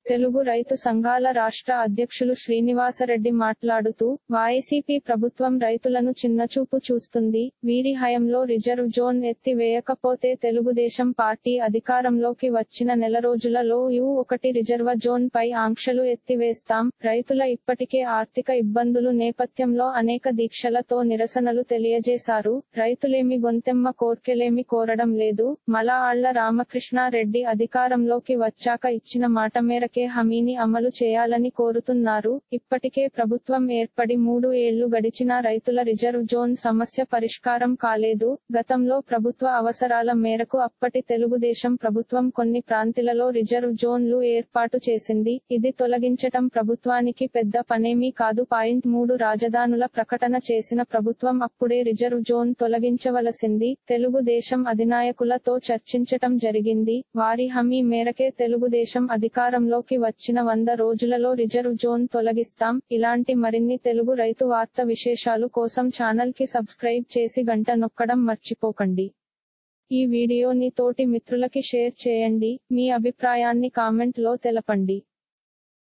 తెలుగు రైతు సంఘాల రాష్ట్ర అధ్యక్షులు శ్రీనివాసరెడ్డి మాట్లాడుతూ వైసీపీ ప్రభుత్వం రైతులను చిన్నచూపు చూస్తుంది వీరి హయంలో రిజర్వ్ జోన్ ఎత్తివేయకపోతే తెలుగుదేశం పార్టీ అధికారంలోకి వచ్చిన నెల రోజులలో యు ఒకటి రిజర్వ జోన్ పై ఆంక్షలు ఎత్తివేస్తాం రైతుల ఇప్పటికే ఆర్థిక ఇబ్బందులు నేపథ్యంలో అనేక దీక్షలతో నిరసనలు తెలియజేశారు రైతులేమి గొంతెమ్మ కోర్కెలేమి కోరడం లేదు మల ఆళ్ల రామకృష్ణారెడ్డి అధికారంలోకి వచ్చాక ఇచ్చిన మాట మేరకే హామీని అమలు చేయాలని కోరుతున్నారు ఇప్పటికే ప్రభుత్వం ఏర్పడి మూడు ఏళ్లు గడిచినా రైతుల రిజర్వ్ జోన్ సమస్య పరిష్కారం కాలేదు గతంలో ప్రభుత్వ అవసరాల మేరకు అప్పటి తెలుగుదేశం ప్రభుత్వం కొన్ని ప్రాంతాలలో రిజర్వ్ జోన్లు ఏర్పాటు చేసింది ఇది తొలగించటం ప్రభుత్వానికి పెద్ద పనేమీ కాదు పాయింట్ మూడు రాజధానుల ప్రకటన చేసిన ప్రభుత్వం అప్పుడే రిజర్వ్ జోన్ తొలగించవలసింది తెలుగుదేశం అధినాయకులతో చర్చించటం జరిగింది వారి హామీ మేరకే తెలుగుదేశం అధికారంలోకి వచ్చిన వంద రోజులలో రిజర్వ్ జోన్ తొలగిస్తాం ఇలాంటి మరిన్ని తెలుగు రైతు వార్త విశేషాలు కోసం ఛానల్ కి సబ్స్క్రైబ్ చేసి గంట నొక్కడం మర్చిపోకండి ఈ వీడియోని తోటి మిత్రులకి షేర్ చేయండి మీ అభిప్రాయాన్ని కామెంట్ లో తెలపండి